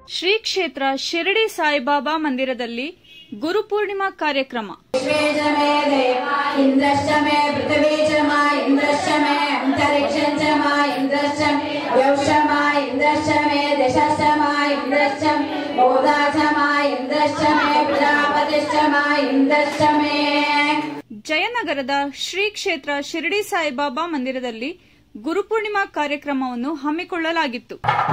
ಶ್ರೀ ಕ್ಷೇತ್ರ ಶಿರಡಿ ಸಾಯಿಬಾಬಾ ಮಂದಿರದಲ್ಲಿ ಗುರುಪೂರ್ಣಿಮಾ ಕಾರ್ಯಕ್ರಮ विश्वे च मे देवा इन्द्रश्च मे पृथिवी च मा इन्द्रश्च मे अन्तरिक्षं च मा इन्द्रश्च मे यौष मा इन्द्रश्च मे दशश्च मा इन्द्रश्च मे बोधा च मा इन्द्रश्च मे प्रजापतिश्च मा इन्द्रश्च मे ಜಯನಗರದ ಶ್ರೀ ಕ್ಷೇತ್ರ ಶಿರಡಿ ಸಾಯಿಬಾಬಾ ಮಂದಿರದಲ್ಲಿ ಗುರುಪೂರ್ಣಿಮಾ ಕಾರ್ಯಕ್ರಮವನ್ನು ಹಮ್ಮಿಕೊಳ್ಳಲಾಗಿತ್ತು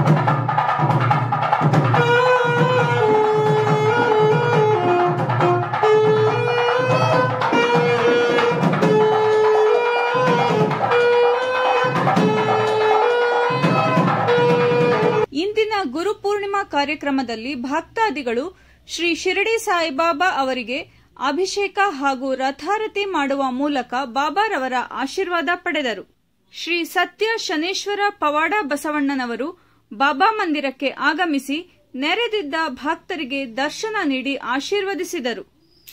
ಇಂದಿನ ಗುರುಪೂರ್ಣಿಮಾ ಕಾರ್ಯಕ್ರಮದಲ್ಲಿ ಭಕ್ತಾದಿಗಳು ಶ್ರೀ ಶಿರಡಿ ಸಾಯಿಬಾಬಾ ಅವರಿಗೆ ಅಭಿಷೇಕ ಹಾಗೂ ರಥಾರತಿ ಮಾಡುವ ಮೂಲಕ ಬಾಬಾರವರ ಆಶೀರ್ವಾದ ಪಡೆದರು ಶ್ರೀ ಸತ್ಯ ಶನೇಶ್ವರ ಪವಾಡ ಬಸವಣ್ಣನವರು ಬಾಬಾ ಮಂದಿರಕ್ಕೆ ಆಗಮಿಸಿ ನೆರೆದಿದ್ದ ಭಕ್ತರಿಗೆ ದರ್ಶನ ನೀಡಿ ಆಶೀರ್ವದಿಸಿದರು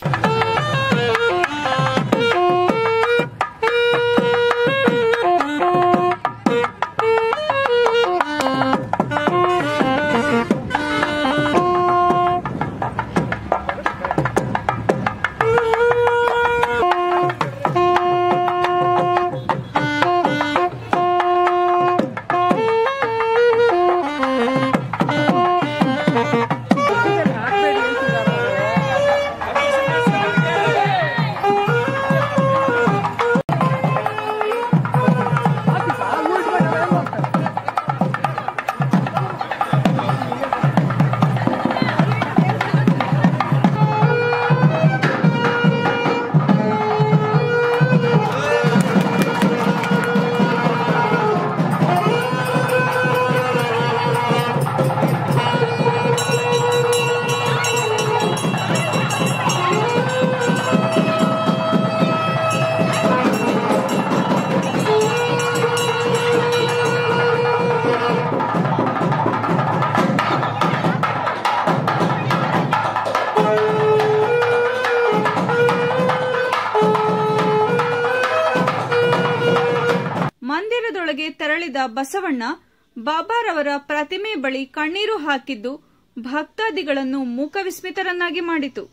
ಮಂದಿರದೊಳಗೆ ತೆರಳಿದ ಬಸವಣ್ಣ ಬಾಬಾರವರ ಪ್ರತಿಮೆ ಬಳಿ ಕಣ್ಣೀರು ಹಾಕಿದ್ದು ಭಕ್ತಾದಿಗಳನ್ನು ಮೂಕವಿಸ್ಮಿತರನ್ನಾಗಿ ಮಾಡಿತು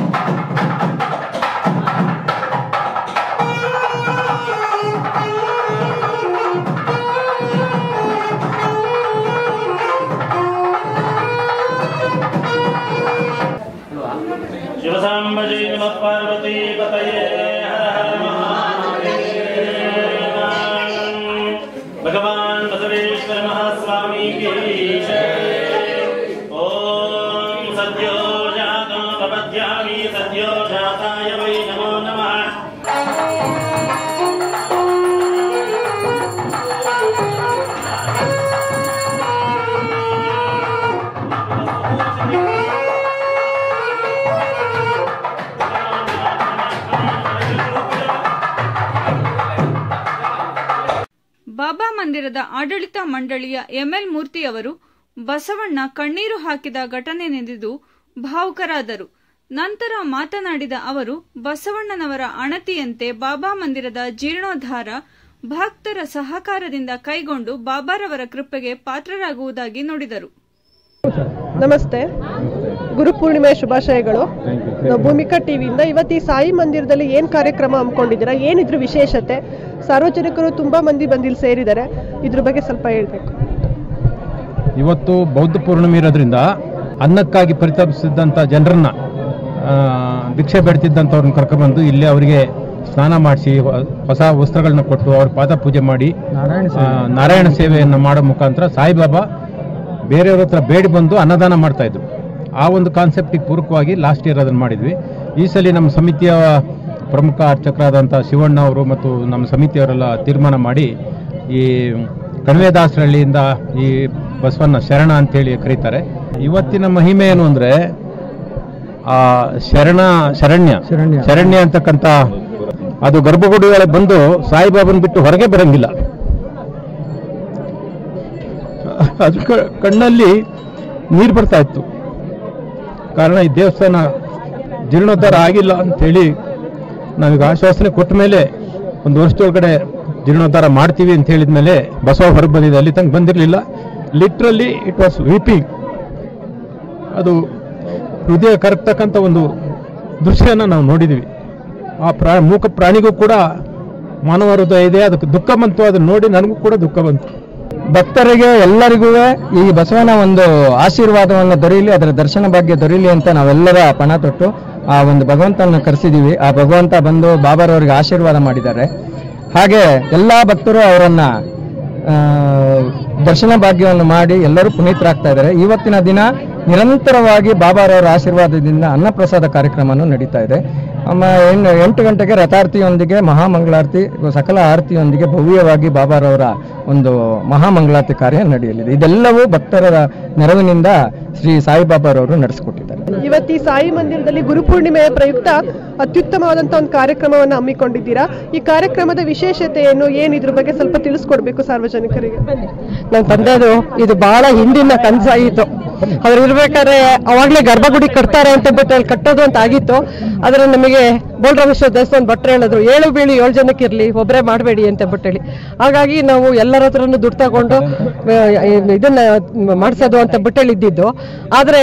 शिवसाम्ब श्रीमत्पार्वती पतये हर हर महादेव भगवान बसवेश्वर महास्वामी की जय ॐ सद्यो जातो प्रपद्यामि सद्यो जाताय वै नमो नमः ಬಾಬಾ ಮಂದಿರದ ಆಡಳಿತ ಮಂಡಳಿಯ ಎಂಎಲ್ ಮೂರ್ತಿಯವರು ಬಸವಣ್ಣ ಕಣ್ಣೀರು ಹಾಕಿದ ಘಟನೆ ನೆನೆದು ಭಾವುಕರಾದರು ನಂತರ ಮಾತನಾಡಿದ ಅವರು ಬಸವಣ್ಣನವರ ಅಣತಿಯಂತೆ ಬಾಬಾ ಮಂದಿರದ ಜೀರ್ಣೋದ್ಧಾರ ಭಕ್ತರ ಸಹಕಾರದಿಂದ ಕೈಗೊಂಡು ಬಾಬಾರವರ ಕೃಪೆಗೆ ಪಾತ್ರರಾಗುವುದಾಗಿ ನುಡಿದರು ನಮಸ್ತೆ ಗುರುಪೂರ್ಣಿಮೆ ಶುಭಾಶಯಗಳು ನಾವು ಭೂಮಿಕಾ ಟಿವಿಯಿಂದ ಇವತ್ತು ಈ ಸಾಯಿ ಮಂದಿರದಲ್ಲಿ ಏನು ಕಾರ್ಯಕ್ರಮ ಹಮ್ಮಿಕೊಂಡಿದ್ದೀರಾ ಏನಿದ್ರ ವಿಶೇಷತೆ ಸಾರ್ವಜನಿಕರು ತುಂಬ ಮಂದಿ ಬಂದಿಲ್ಲಿ ಸೇರಿದ್ದಾರೆ ಇದ್ರ ಬಗ್ಗೆ ಸ್ವಲ್ಪ ಹೇಳಬೇಕು ಇವತ್ತು ಬೌದ್ಧ ಪೂರ್ಣಿಮೆ ಇರೋದ್ರಿಂದ ಅನ್ನಕ್ಕಾಗಿ ಪರಿತಪಿಸಿದ್ದಂಥ ಜನರನ್ನ ಆ, ಭಿಕ್ಷೆ ಬೇಡ್ತಿದ್ದಂಥವ್ರನ್ನ ಕರ್ಕೊಂಡ್ಬಂದು ಇಲ್ಲಿ ಅವರಿಗೆ ಸ್ನಾನ ಮಾಡಿಸಿ ಹೊಸ ವಸ್ತ್ರಗಳನ್ನ ಕೊಟ್ಟು ಅವ್ರ ಪಾದ ಪೂಜೆ ಮಾಡಿ ಆ, ನಾರಾಯಣ ಸೇವೆಯನ್ನು ಮಾಡೋ ಮುಖಾಂತರ ಸಾಯಿಬಾಬಾ ಬೇರೆಯವ್ರ ಹತ್ರ ಬೇಡಿ ಬಂದು ಅನ್ನದಾನ ಮಾಡ್ತಾ ಇದ್ರು ಆ ಒಂದು ಕಾನ್ಸೆಪ್ಟಿಗೆ ಪೂರಕವಾಗಿ ಲಾಸ್ಟ್ ಇಯರ್ ಅದನ್ನು ಮಾಡಿದ್ವಿ ಈ ಸಲ ನಮ್ಮ ಸಮಿತಿಯ ಪ್ರಮುಖ ಅರ್ಚಕರಾದಂಥ ಶಿವಣ್ಣ ಅವರು ಮತ್ತು ನಮ್ಮ ಸಮಿತಿಯವರೆಲ್ಲ ತೀರ್ಮಾನ ಮಾಡಿ ಈ ಕಣಿವೆದಾಸರಹಳ್ಳಿಯಿಂದ ಈ ಬಸವಣ್ಣ ಶರಣ ಅಂತೇಳಿ ಕರೀತಾರೆ ಇವತ್ತಿನ ಮಹಿಮೆ ಏನು ಅಂದರೆ ಆ ಶರಣ ಶರಣ್ಯ ಶರಣ್ಯ ಅಂತಕ್ಕಂಥ ಅದು ಗರ್ಭಗುಡಿ ಒಳಗೆ ಬಂದು ಸಾಯಿಬಾಬನ್ ಬಿಟ್ಟು ಹೊರಗೆ ಬರಂಗಿಲ್ಲ ಅದು ಕ- ಕಣ್ಣಲ್ಲಿ ನೀರು ಬರ್ತಾ ಇತ್ತು ಕಾರಣ ಈ ದೇವಸ್ಥಾನ ಜೀರ್ಣೋದ್ಧಾರ ಆಗಿಲ್ಲ ಅಂತೇಳಿ ನಾವೀಗ ಆಶ್ವಾಸನೆ ಕೊಟ್ಟ ಮೇಲೆ ಒಂದು ವರ್ಷದೊಳಗಡೆ ಜೀರ್ಣೋದ್ಧಾರ ಮಾಡ್ತೀವಿ ಅಂತ ಹೇಳಿದ ಮೇಲೆ ಬಸವ ಹೊರಗೆ ಬಂದಿದೆ ಅಲ್ಲಿ ತನಕ ಬಂದಿರಲಿಲ್ಲ ಲಿಟ್ರಲಿ ಇಟ್ ವಾಸ್ ವೀಪಿಂಗ್ ಅದು ಹೃದಯ ಕರಗ್ತಕ್ಕಂಥ ಒಂದು ದೃಶ್ಯನ ನಾವು ನೋಡಿದ್ದೀವಿ ಆ ಪ್ರಾ ಮೂಕ ಪ್ರಾಣಿಗೂ ಕೂಡ ಮಾನವ ಹೃದಯ ಇದೆ ಅದಕ್ಕೆ ದುಃಖ ಬಂತು ಅದನ್ನು ನೋಡಿ ನನಗೂ ಕೂಡ ದುಃಖ ಬಂತು ಭಕ್ತರಿಗೆ ಎಲ್ಲರಿಗೂ ಈ ಬಸವನ ಒಂದು ಆಶೀರ್ವಾದವನ್ನು ದೊರೆಯಲಿ ಅದರ ದರ್ಶನ ಭಾಗ್ಯ ದೊರೆಯಲಿ ಅಂತ ನಾವೆಲ್ಲರ ಪಣ ತೊಟ್ಟು ಆ ಒಂದು ಭಗವಂತನ ಕರೆಸಿದೀವಿ ಆ ಭಗವಂತ ಬಂದು ಬಾಬಾರವರಿಗೆ ಆಶೀರ್ವಾದ ಮಾಡಿದ್ದಾರೆ ಹಾಗೆ ಎಲ್ಲ ಭಕ್ತರು ಅವರನ್ನ ಆ, ದರ್ಶನ ಭಾಗ್ಯವನ್ನು ಮಾಡಿ ಎಲ್ಲರೂ ಪುನೀತರಾಗ್ತಾ ಇದ್ದಾರೆ ಇವತ್ತಿನ ದಿನ ನಿರಂತರವಾಗಿ ಬಾಬಾರವರ ಆಶೀರ್ವಾದದಿಂದ ಅನ್ನಪ್ರಸಾದ ಕಾರ್ಯಕ್ರಮನೂ ನಡೀತಾ ಇದೆ ಆಮ ಎನ್- ಎಂಟು ಗಂಟೆಗೆ ರಥಾರತಿಯೊಂದಿಗೆ ಮಹಾಮಂಗಳಾರತಿ ಸಕಲ ಆರತಿಯೊಂದಿಗೆ ಭವ್ಯವಾಗಿ ಬಾಬಾರವರ ಒಂದು ಮಹಾಮಂಗಳಾರತಿ ಕಾರ್ಯ ನಡೆಯಲಿದೆ ಇದೆಲ್ಲವೂ ಭಕ್ತರ ನೆರವಿನಿಂದ ಶ್ರೀ ಸಾಯಿಬಾಬಾರವರು ನಡೆಸಿಕೊಟ್ಟಿದ್ದಾರೆ ಇವತ್ತು ಈ ಸಾಯಿ ಮಂದಿರದಲ್ಲಿ ಗುರುಪೂರ್ಣಿಮೆಯ ಪ್ರಯುಕ್ತ ಅತ್ಯುತ್ತಮವಾದಂತ ಒಂದು ಕಾರ್ಯಕ್ರಮವನ್ನು ಹಮ್ಮಿಕೊಂಡಿದ್ದೀರಾ ಈ ಕಾರ್ಯಕ್ರಮದ ವಿಶೇಷತೆ ಏನು ಏನು ಇದ್ರ ಬಗ್ಗೆ ಸ್ವಲ್ಪ ತಿಳಿಸ್ಕೊಡ್ಬೇಕು ಸಾರ್ವಜನಿಕರಿಗೆ ನನ್ನ ತಂದೆದು ಇದು ಬಹಳ ಹಿಂದಿನ ಕನಸಾಗಿತ್ತು ಅವ್ರು ಇರ್ಬೇಕಾದ್ರೆ ಅವಾಗ್ಲೇ ಗರ್ಭಗುಡಿ ಕಟ್ತಾರೆ ಅಂತ ಬಿಟ್ಟು ಅಲ್ಲಿ ಕಟ್ಟೋದು ಅಂತ ಆಗಿತ್ತು ಆದ್ರೆ ನಮಗೆ ಬೋಲ್ರಾಮೇಶ್ವರ ದೇವಸ್ಥಾನ ಭಟ್ರು ಹೇಳಿದ್ರು ಏಳು ಬೀಳು ಏಳು ಜನಕ್ಕೆ ಇರ್ಲಿ ಒಬ್ಬರೇ ಮಾಡಬೇಡಿ ಅಂತ ಬಿಟ್ಟು ಹೇಳಿ ಹಾಗಾಗಿ ನಾವು ಎಲ್ಲರ ಹತ್ರನೂ ದುಡ್ಡು ತಗೊಂಡು ಆ, ಇದನ್ನ ಮಾಡಿಸೋದು ಅಂತ ಬಿಟ್ಟು ಹೇಳಿದ್ದು ಆದ್ರೆ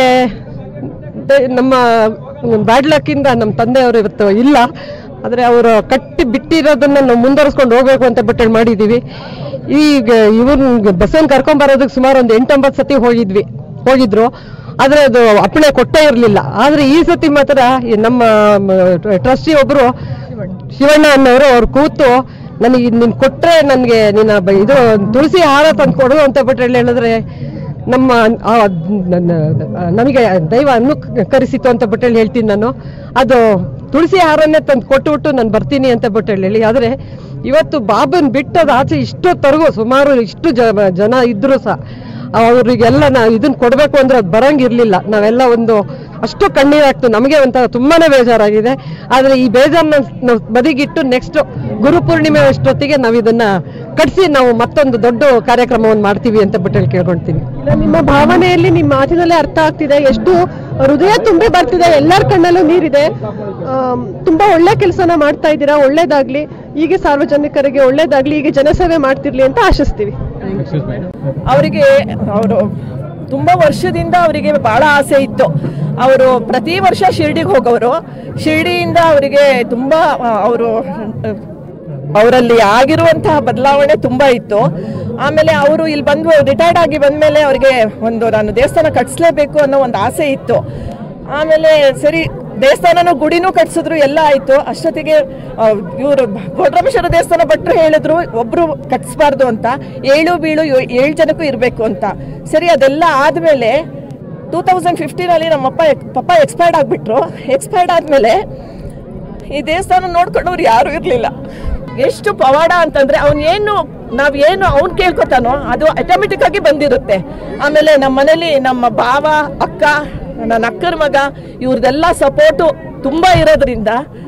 ದೆ- ನಮ್ಮ ಬ್ಯಾಡ್ ಲಕ್ಕಿಂದ ನಮ್ಮ ತಂದೆಯವರು ಇವತ್ತು ಇಲ್ಲ ಆದರೆ ಅವರು ಕಟ್ಟಿ ಬಿಟ್ಟಿರೋದನ್ನ ನಾವು ಮುಂದುವರಿಸ್ಕೊಂಡು ಹೋಗ್ಬೇಕು ಅಂತ ಬಿಟ್ಟು ಹೇಳಿ ಮಾಡಿದ್ದೀವಿ ಈಗ ಇವ್ರನ್ನ ಬಸ್ಸನ್ನು ಕರ್ಕೊಂಬರೋದಕ್ಕೆ ಸುಮಾರು ಒಂದು ಎಂಟೊಂಬತ್ತು ಸತಿ ಹೋಗಿದ್ವಿ ಹೋಗಿದ್ರು ಆದರೆ ಅದು ಅಪ್ಪಣೆ ಕೊಟ್ಟೇ ಇರಲಿಲ್ಲ ಆದರೆ ಈ ಸತಿ ಮಾತ್ರ ಈ ನಮ್ಮ ಟ್ರಸ್ಟಿ ಒಬ್ಬರು ಶಿವಣ್ಣ ಅನ್ನೋರು ಅವ್ರು ಕೂತು ನನಗೆ ನೀನು ಕೊಟ್ಟರೆ ನನಗೆ ನಿನ್ನ ಬ- ಇದು ತುಳಸಿ ಹಾರ ತಂದು ಕೊಡು ಅಂತ ಬಿಟ್ಟು ಹೇಳಿ ಹೇಳಿದ್ರೆ ನಮ್ಮ ಆ ನನ್ನ- ನಮಗೆ ದೈವ ಅನುಕರಿಸಿತು ಅಂತ ಬಿಟ್ಟು ಹೇಳಿ ಹೇಳ್ತೀನಿ ನಾನು ಅದು ತುಳಸಿ ಹಾರನ್ನೇ ತಂದು ಕೊಟ್ಟುಬಿಟ್ಟು ನಾನು ಬರ್ತೀನಿ ಅಂತ ಬಿಟ್ಟು ಹೇಳಿ ಆದರೆ ಇವತ್ತು ಬಾಬನ್ ಬಿಟ್ಟದ ಆಚೆ ಇಷ್ಟೊತ್ತರೆಗೂ ಸುಮಾರು ಇಷ್ಟು ಜ- ಜನ ಇದ್ರು ಸಹ ಅವರಿಗೆಲ್ಲ ನಾ ಇದನ್ನ ಕೊಡಬೇಕು ಅಂದ್ರೆ ಅದು ಬರಂಗಿರ್ಲಿಲ್ಲ ನಾವೆಲ್ಲ ಒಂದು ಅಷ್ಟು ಕಣ್ಣೀರಾಗ್ತು ನಮಗೆ ಒಂಥರ ತುಂಬಾನೇ ಬೇಜಾರಾಗಿದೆ ಆದರೆ ಈ ಬೇಜಾರನ್ನ ನಾವು ಬದಿಗಿಟ್ಟು ನೆಕ್ಸ್ಟ್ ಗುರುಪೂರ್ಣಿಮೆ ಅಷ್ಟೊತ್ತಿಗೆ ನಾವು ಇದನ್ನ ಕಟ್ಸಿ ನಾವು ಮತ್ತೊಂದು ದೊಡ್ಡ ಕಾರ್ಯಕ್ರಮವನ್ನು ಮಾಡ್ತೀವಿ ಅಂತ ಬಿಟ್ಟು ಹೇಳಿ ಕೇಳ್ಕೊಳ್ತೀನಿ ಇಲ್ಲ, ನಿಮ್ಮ ಭಾವನೆಯಲ್ಲಿ ನಿಮ್ಮ ಮಾತಿನಲ್ಲೇ ಅರ್ಥ ಆಗ್ತಿದೆ ಎಷ್ಟು ಹೃದಯ ತುಂಬಿ ಬರ್ತಿದೆ ಎಲ್ಲರ ಕಣ್ಣಲ್ಲೂ ನೀರಿದೆ ಆಮ್, ತುಂಬಾ ಒಳ್ಳೆ ಕೆಲಸನ ಮಾಡ್ತಾ ಇದ್ದೀರಾ ಒಳ್ಳೇದಾಗ್ಲಿ ಹೀಗೆ ಸಾರ್ವಜನಿಕರಿಗೆ ಒಳ್ಳೇದಾಗ್ಲಿ ಹೀಗೆ ಜನಸೇವೆ ಮಾಡ್ತಿರ್ಲಿ ಅಂತ ಆಶಿಸ್ತೀವಿ ಅವರಿಗೆ ಅವರು ತುಂಬಾ ವರ್ಷದಿಂದ ಅವರಿಗೆ ಬಹಳ ಆಸೆ ಇತ್ತು ಅವರು ಪ್ರತಿ ವರ್ಷ ಶಿರ್ಡಿಗೆ ಹೋಗೋರು ಶಿರ್ಡಿಯಿಂದ ಅವರಿಗೆ ತುಂಬಾ ಅವರು ಅವರಲ್ಲಿ ಆಗಿರುವಂತಹ ಬದಲಾವಣೆ ತುಂಬಾ ಇತ್ತು ಆಮೇಲೆ ಅವರು ಇಲ್ಲಿ ಬಂದು ರಿಟೈರ್ಡ್ ಆಗಿ ಬಂದ್ಮೇಲೆ ಅವರಿಗೆ ಒಂದು ನಾನು ದೇವಸ್ಥಾನ ಕಟ್ಸ್ಲೇಬೇಕು ಅನ್ನೋ ಒಂದು ಆಸೆ ಇತ್ತು ಆಮೇಲೆ ಸರಿ ದೇವಸ್ಥಾನನೂ ಗುಡಿನೂ ಕಟ್ಸಿದ್ರು ಎಲ್ಲ ಆಯ್ತು ಅಷ್ಟೊತ್ತಿಗೆ ಇವರು ಗೋಡ್ರಾಮೇಶ್ವರ ದೇವಸ್ಥಾನ ಭಟ್ರು ಹೇಳಿದ್ರು ಒಬ್ರು ಕಟ್ಸ್ಬಾರ್ದು ಅಂತ ಏಳು ಬೀಳು ಯೋ- ಏಳು ಜನಕ್ಕೂ ಇರಬೇಕು ಅಂತ ಸರಿ ಅದೆಲ್ಲ ಆದಮೇಲೆ ಟೂ ತೌಸಂಡ್ ಫಿಫ್ಟೀನಲ್ಲಿ ನಮ್ಮಪ್ಪ ಎಕ್- ಪಪ್ಪ ಎಕ್ಸ್ಪೈರ್ಡ್ ಆಗಿಬಿಟ್ರು ಎಕ್ಸ್ಪೈರ್ಡ್ ಆದಮೇಲೆ ಈ ದೇವಸ್ಥಾನ ನೋಡ್ಕೊಂಡವ್ರು ಯಾರು ಇರಲಿಲ್ಲ ಎಷ್ಟು ಪವಾಡ ಅಂತಂದ್ರೆ ಅವ್ನು ಏನು ನಾವ್ ಏನು ಅವ್ನ್ ಕೇಳ್ಕೊತಾನೋ ಅದು ಆಟೋಮೆಟಿಕ್ ಆಗಿ ಬಂದಿರುತ್ತೆ ಆಮೇಲೆ ನಮ್ಮ ಮನೇಲಿ ನಮ್ಮ ಭಾವ ಅಕ್ಕ ನನ್ನ ಅಕ್ಕನ ಮಗ ಇವ್ರದೆಲ್ಲ ಸಪೋರ್ಟು ತುಂಬಾ ಇರೋದ್ರಿಂದ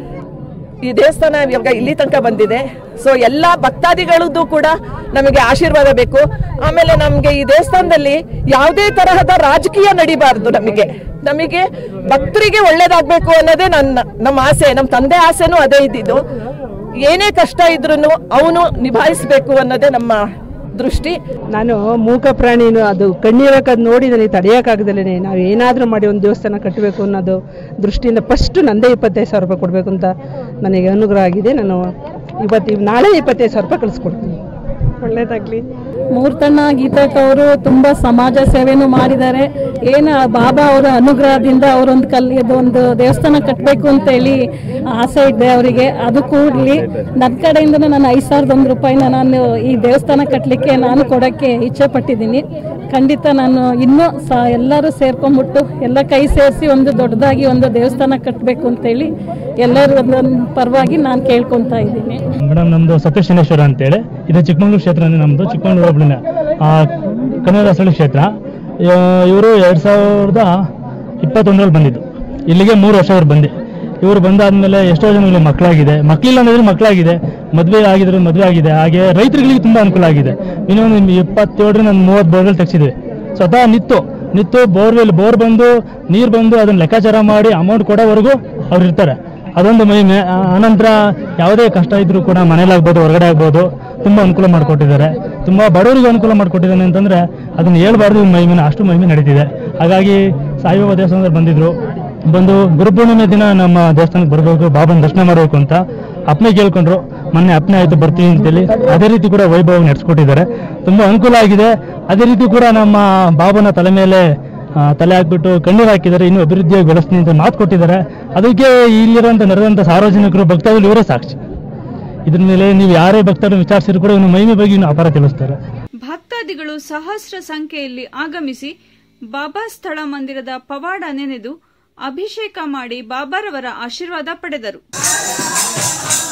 ಈ ದೇವಸ್ಥಾನ ಇವಾಗ ಇಲ್ಲಿ ತನಕ ಬಂದಿದೆ ಸೊ ಎಲ್ಲ ಭಕ್ತಾದಿಗಳದ್ದು ಕೂಡ ನಮಗೆ ಆಶೀರ್ವಾದ ಬೇಕು ಆಮೇಲೆ ನಮಗೆ ಈ ದೇವಸ್ಥಾನದಲ್ಲಿ ಯಾವುದೇ ತರಹದ ರಾಜಕೀಯ ನಡಿಬಾರ್ದು ನಮಗೆ ನಮಗೆ ಭಕ್ತರಿಗೆ ಒಳ್ಳೇದಾಗಬೇಕು ಅನ್ನೋದೇ ನನ್ನ ನಮ್ಮ ಆಸೆ ನಮ್ಮ ತಂದೆ ಆಸೆನೂ ಅದೇ ಇದ್ದಿದ್ದು ಏನೇ ಕಷ್ಟ ಇದ್ರೂ ಅವನು ನಿಭಾಯಿಸಬೇಕು ಅನ್ನೋದೇ ನಮ್ಮ ದೃಷ್ಟಿ ನಾನು ಮೂಕ ಪ್ರಾಣಿನು ಅದು ಕಣ್ಣೀರಕ್ಕೆ ನೋಡಿ ನನಗೆ ತಡೆಯೋಕ್ಕಾಗದಲ್ಲೇ ನಾವು ಏನಾದರೂ ಮಾಡಿ ಒಂದು ದೇವಸ್ಥಾನ ಕಟ್ಟಬೇಕು ಅನ್ನೋದು ದೃಷ್ಟಿಯಿಂದ ಫಸ್ಟ್ ನಂದೇ ಇಪ್ಪತ್ತೈದು ಸಾವಿರ ರೂಪಾಯಿ ಕೊಡಬೇಕು ಅಂತ ನನಗೆ ಅನುಗ್ರಹ ಆಗಿದೆ ನಾನು ಇವತ್ತು ನಾಳೆ ಇಪ್ಪತ್ತೈದು ಸಾವಿರ ರೂಪಾಯಿ ಕಳಿಸ್ಕೊಡ್ತೀನಿ ಒಳ್ಳೇದಾಗ್ಲಿ ಮೂರ್ತಣ್ಣ ಗೀತಕ್ ಅವರು ತುಂಬಾ ಸಮಾಜ ಸೇವೆನೂ ಮಾಡಿದ್ದಾರೆ ಏನು ಬಾಬಾ ಅವರ ಅನುಗ್ರಹದಿಂದ ಅವರೊಂದು ಕಲ್ಲಿ ಒಂದು ದೇವಸ್ಥಾನ ಕಟ್ಟಬೇಕು ಅಂತ ಹೇಳಿ ಆಸೆ ಇದೆ ಅವರಿಗೆ ಅದು ಕೂಡಲಿ ನನ್ನ ಕಡೆಯಿಂದ ನಾನು ಐದು ಸಾವಿರದ ಒಂದು ರೂಪಾಯಿನ ನಾನು ಈ ದೇವಸ್ಥಾನ ಕಟ್ಟಲಿಕ್ಕೆ ನಾನು ಕೊಡೋಕ್ಕೆ ಇಚ್ಛೆ ಪಟ್ಟಿದ್ದೀನಿ ಖಂಡಿತ ನಾನು ಇನ್ನೂ ಸ ಎಲ್ಲರೂ ಸೇರ್ಕೊಂಡ್ಬಿಟ್ಟು ಎಲ್ಲ ಕೈ ಸೇರಿಸಿ ಒಂದು ದೊಡ್ಡದಾಗಿ ಒಂದು ದೇವಸ್ಥಾನ ಕಟ್ಟಬೇಕು ಅಂತೇಳಿ ಎಲ್ಲರ ಪರವಾಗಿ ನಾನು ಕೇಳ್ಕೊತಾ ಇದ್ದೀನಿ ಮೇಡಮ್ ನಮ್ದು ಸತ್ಯಶನೇಶ್ವರ ಅಂತೇಳಿ ಇದು ಚಿಕ್ಕಮಗಳೂರು ಕ್ಷೇತ್ರನೇ ನಮ್ಮದು ಚಿಕ್ಕಮಗಳೂರು ಹೋಬಳಿನ ಕನ್ನಡಾಸಳಿ ಕ್ಷೇತ್ರ ಇವರು ಎರಡು ಸಾವಿರದ ಇಪ್ಪತ್ತೊಂದರಲ್ಲಿ ಬಂದಿದ್ದು ಇಲ್ಲಿಗೆ ಮೂರು ವರ್ಷ ಅವ್ರು ಬಂದು ಇವರು ಬಂದಾದ್ಮೇಲೆ ಎಷ್ಟೋ ಜನಗಳಿಗೆ ಮಕ್ಕಳಾಗಿದೆ ಮಕ್ಕಳಿಲ್ಲ ಅಂದ್ರೆ ಮಕ್ಕಳಾಗಿದೆ ಮದುವೆ ಆಗಿದ್ರೆ ಮದುವೆ ಆಗಿದೆ ಹಾಗೆ ರೈತರುಗಳಿಗೆ ತುಂಬ ಅನುಕೂಲ ಆಗಿದೆ ಮಿನಿಮಮ್ ಇಪ್ಪತ್ತೇಳರಿಂದ ಒಂದು ಮೂವತ್ತು ಬೋರ್ವೆಲ್ ತೆಗ್ಸಿದ್ವಿ ಸ್ವತಃ ನಿತ್ತು ನಿತ್ತು ಬೋರ್ವೆಲ್ ಬೋರ್ ಬಂದು ನೀರು ಬಂದು ಅದನ್ನ ಲೆಕ್ಕಾಚಾರ ಮಾಡಿ ಅಮೌಂಟ್ ಕೊಡೋವರೆಗೂ ಅವ್ರು ಇರ್ತಾರೆ ಅದೊಂದು ಮಹಿಮೆ ಆ- ಆನಂತರ ಯಾವುದೇ ಕಷ್ಟ ಇದ್ರೂ ಕೂಡ ಮನೇಲಾಗ್ಬೋದು ಹೊರಗಡೆ ಆಗ್ಬೋದು ತುಂಬ ಅನುಕೂಲ ಮಾಡಿಕೊಟ್ಟಿದ್ದಾರೆ ತುಂಬ ಬಡವರಿಗೆ ಅನುಕೂಲ ಮಾಡಿಕೊಟ್ಟಿದ್ದಾನೆ ಅಂತಂದ್ರೆ ಅದನ್ನ ಹೇಳ್ಬಾರ್ದು ಈ ಮಹಿಮೆನ ಅಷ್ಟು ಮಹಿಮೆ ನಡೀತಿದೆ ಹಾಗಾಗಿ ಸಾಯಿಬಾಬಾ ದೇವಸ್ಥಾನದಲ್ಲಿ ಬಂದಿದ್ರು ಬಂದು ಗುರುಪೂರ್ಣಿಮೆ ದಿನ ನಮ್ಮ ದೇವಸ್ಥಾನಕ್ಕೆ ಬರಬೇಕು ಬಾಬನ ದರ್ಶನ ಮಾಡಬೇಕು ಅಂತ ಅಪ್ನೆ ಕೇಳ್ಕೊಂಡ್ರು ಮೊನ್ನೆ ಅಪ್ನೆ ಆಯ್ತು ಬರ್ತೀವಿ ಅಂತೇಳಿ ಅದೇ ರೀತಿ ಕೂಡ ವೈಭವ ನಡೆಸ್ಕೊಟ್ಟಿದ್ದಾರೆ ತುಂಬಾ ಅನುಕೂಲ ಆಗಿದೆ ಅದೇ ರೀತಿ ಕೂಡ ನಮ್ಮ ಬಾಬನ ತಲೆ ಮೇಲೆ ಆ, ತಲೆ ಹಾಕ್ಬಿಟ್ಟು ಕಣ್ಣೀರು ಹಾಕಿದ್ದಾರೆ ಇನ್ನು ಅಭಿವೃದ್ಧಿಯಾಗಿ ಬೆಳೆಸ್ತೀನಿ ಅಂತ ಮಾತು ಕೊಟ್ಟಿದ್ದಾರೆ ಅದಕ್ಕೆ ಇಲ್ಲಿರುವಂತ ನೆರೆದಂತ ಸಾರ್ವಜನಿಕರು ಭಕ್ತಾದಿಗಳು ಇವರೇ ಸಾಕ್ಷಿ ಇದ್ರ ಮೇಲೆ ನೀವು ಯಾರೇ ಭಕ್ತರನ್ನು ವಿಚಾರಿಸಿದ್ರು ಕೂಡ ಇನ್ನು ಮಹಿಮೆ ಬಗ್ಗೆ ಇನ್ನು ಅಪಾರ ತಿಳಿಸ್ತಾರೆ ಭಕ್ತಾದಿಗಳು ಸಹಸ್ರ ಸಂಖ್ಯೆಯಲ್ಲಿ ಆಗಮಿಸಿ ಬಾಬಾ ಸ್ಥಳ ಮಂದಿರದ ಪವಾಡ ನೆನೆದು ಅಭಿಷೇಕ ಮಾಡಿ ಬಾಬಾರವರ ಆಶೀರ್ವಾದ ಪಡೆದರು